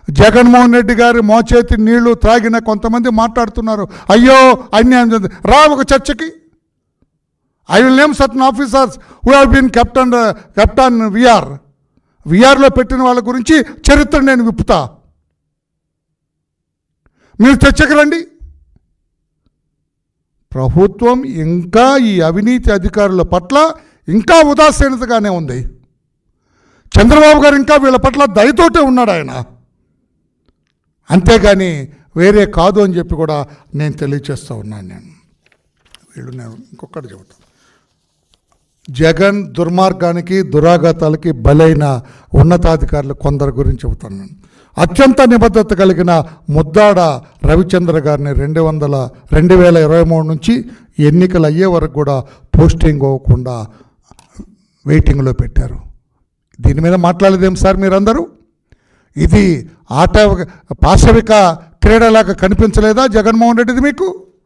జగన్మోహన్ రెడ్డి గారి మోచేతి నీళ్లు త్రాగిన కొంతమంది మాట్లాడుతున్నారు అయ్యో అన్యాయం జరిగింది. రా ఒక చర్చకి I will name certain officers who have been kept in kept in VR విఆర్లో పెట్టిన వాళ్ళ గురించి చరిత్ర నేను విప్పుతా మీరు చర్చకు రండి ప్రభుత్వం ఇంకా ఈ అవినీతి అధికారుల పట్ల ఇంకా ఉదాసీనతగానే ఉంది చంద్రబాబు గారు ఇంకా వీళ్ళ పట్ల దయతోటే ఉన్నాడు ఆయన అంతేగాని వేరే కాదు అని చెప్పి కూడా నేను తెలియచేస్తూ ఉన్నాను నేను వీళ్ళు నేను ఇంకొకటి చెబుతాను జగన్ దుర్మార్గానికి దురాఘాతాలకి బలైన ఉన్నతాధికారులు కొందరు గురించి చెబుతాను నేను అత్యంత నిబద్ధత కలిగిన ముద్దాడ రవిచంద్ర గారిని రెండు వందల రెండు వేల ఇరవై మూడు నుంచి ఎన్నికలు అయ్యే వరకు కూడా పోస్టింగ్ అవ్వకుండా వెయిటింగ్లో పెట్టారు దీని మీద మాట్లాడలేదేం సార్ మీరందరూ ఇది ఆట పాశవిక క్రీడలాగా కనిపించలేదా జగన్మోహన్ రెడ్డిది మీకు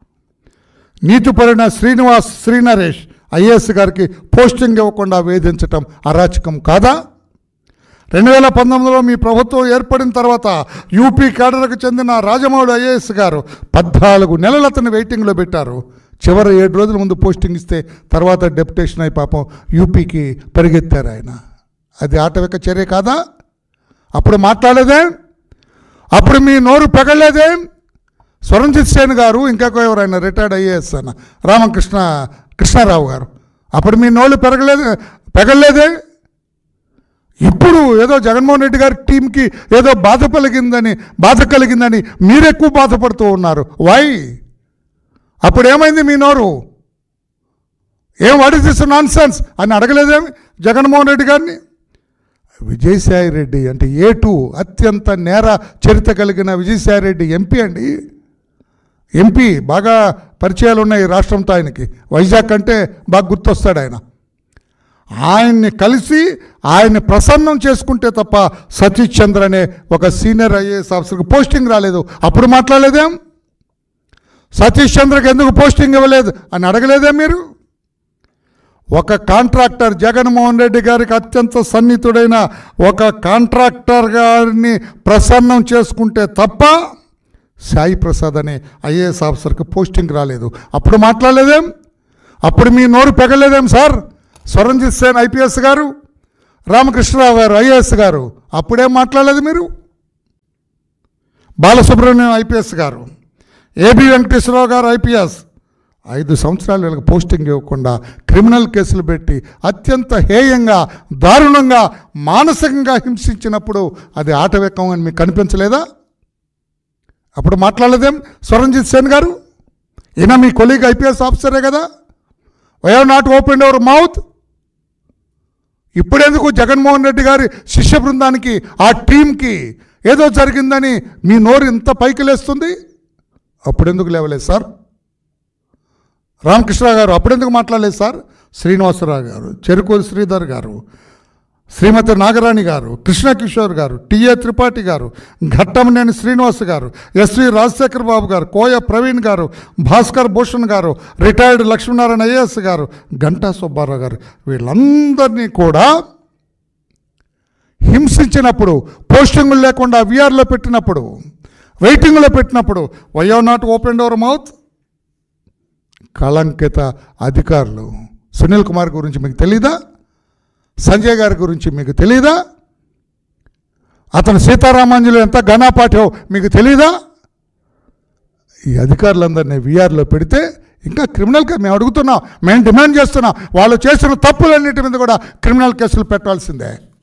నీతిపరిన శ్రీనివాస్ శ్రీనరేష్ ఐఏఎస్ గారికి పోస్టింగ్ ఇవ్వకుండా వేధించటం అరాచకం కాదా రెండు వేల పంతొమ్మిదిలో మీ ప్రభుత్వం ఏర్పడిన తర్వాత యూపీ కేడర్కు చెందిన రాజమౌళి ఐఏఎస్ గారు పద్నాలుగు నెలలు అతను వెయిటింగ్లో పెట్టారు చివరి ఏడు రోజుల ముందు పోస్టింగ్ ఇస్తే తర్వాత డెప్యుటేషన్ అయి పాపం యూపీకి పరిగెత్తారు ఆయన అది ఆటవిక చర్య కాదా అప్పుడు మాట్లాడలేదేం అప్పుడు మీ నోరు పెగలేదేం స్వరంజిత్ సేన్ గారు ఇంకా ఎవరైనా రిటైర్డ్ ఐఏఎస్ అన్న రామకృష్ణ కృష్ణారావు గారు అప్పుడు మీ నోళ్ళు పెరగలేదు పెగలేదే ఇప్పుడు ఏదో జగన్మోహన్ రెడ్డి గారి టీంకి ఏదో బాధ కలిగిందని బాధ కలిగిందని మీరు ఎక్కువ బాధపడుతూ ఉన్నారు వై అప్పుడు ఏమైంది మీ నోరు ఏం what is this nonsense అని అడగలేదేమి జగన్మోహన్ రెడ్డి గారిని విజయసాయి రెడ్డి అంటే ఏ టూ అత్యంత నేర చరిత్ర కలిగిన విజయసాయి రెడ్డి ఎంపీ అండి ఎంపీ బాగా పరిచయాలు ఉన్నాయి రాష్ట్రంతో ఆయనకి వైజాగ్ అంటే బాగా గుర్తొస్తాడు ఆయన ఆయన్ని కలిసి ఆయన్ని ప్రసన్నం చేసుకుంటే తప్ప సతీష్ చంద్ర అనే ఒక సీనియర్ ఐఏఎస్ ఆఫీసర్కి పోస్టింగ్ రాలేదు అప్పుడు మాట్లాడలేదేం సతీష్ చంద్రకి ఎందుకు పోస్టింగ్ ఇవ్వలేదు అని అడగలేదే మీరు ఒక కాంట్రాక్టర్ జగన్మోహన్ రెడ్డి గారికి అత్యంత సన్నిహితుడైన ఒక కాంట్రాక్టర్ గారిని ప్రసన్నం చేసుకుంటే తప్ప సాయి ప్రసాద్ అనే ఐఏఎస్ ఆఫీసర్కి పోస్టింగ్ రాలేదు అప్పుడు మాట్లాడలేదేం అప్పుడు మీ నోరు పెగలేదేం sir Swaranjit Sen IPS garu Ramakrishnarao garu IAS garu అప్పుడేం మాట్లాడలేదు మీరు Balasubramanyam IPS garu A B Venkateswararao garu IPS ఐదు సంవత్సరాలు వీళ్ళకి పోస్టింగ్ ఇవ్వకుండా క్రిమినల్ కేసులు పెట్టి అత్యంత హేయంగా దారుణంగా మానసికంగా హింసించినప్పుడు అది ఆటవికం అని మీకు కనిపించలేదా అప్పుడు మాట్లాడలేదేం స్వరంజిత్ సేన్ గారు ఈయన మీ కొలీగ్ ఐపీఎస్ ఆఫీసరే కదా why have not open our mouth ఇప్పుడెందుకు జగన్మోహన్ రెడ్డి గారి శిష్య బృందానికి ఆ టీంకి ఏదో జరిగిందని మీ నోరు ఇంత పైకి లేస్తుంది అప్పుడెందుకు లేవలేదు సార్ రామకృష్ణరావు గారు అప్పుడెందుకు మాట్లాడలేదు సార్ శ్రీనివాసరావు గారు చెరుకూరు శ్రీధర్ గారు శ్రీమతి నాగరాణి గారు కృష్ణ కిషోర్ గారు టిఏ త్రిపాఠి గారు ఘట్టమనేని శ్రీనివాస్ గారు ఎస్వి రాజశేఖర్ బాబు గారు కోయ ప్రవీణ్ గారు భాస్కర్ భూషణ్ గారు రిటైర్డ్ లక్ష్మీనారాయణ ఐఏఎస్ గారు గంటా సుబ్బారావు గారు వీళ్ళందరినీ కూడా హింసించినప్పుడు పోస్టింగులు లేకుండా విఆర్లో పెట్టినప్పుడు వెయిటింగ్లో పెట్టినప్పుడు why have not open our mouth కళంకిత అధికారులు సునీల్ కుమార్ గురించి మీకు తెలీదా సంజయ్ గారి గురించి మీకు తెలీదా అతను సీతారామాంజులు ఎంత ఘనాపాఠో మీకు తెలీదా ఈ అధికారులందరినీ వీఆర్లో పెడితే ఇంకా క్రిమినల్ కేసు మేము అడుగుతున్నాం మేము డిమాండ్ చేస్తున్నాం వాళ్ళు చేసిన తప్పులన్నిటి మీద కూడా క్రిమినల్ కేసులు పెట్టాల్సిందే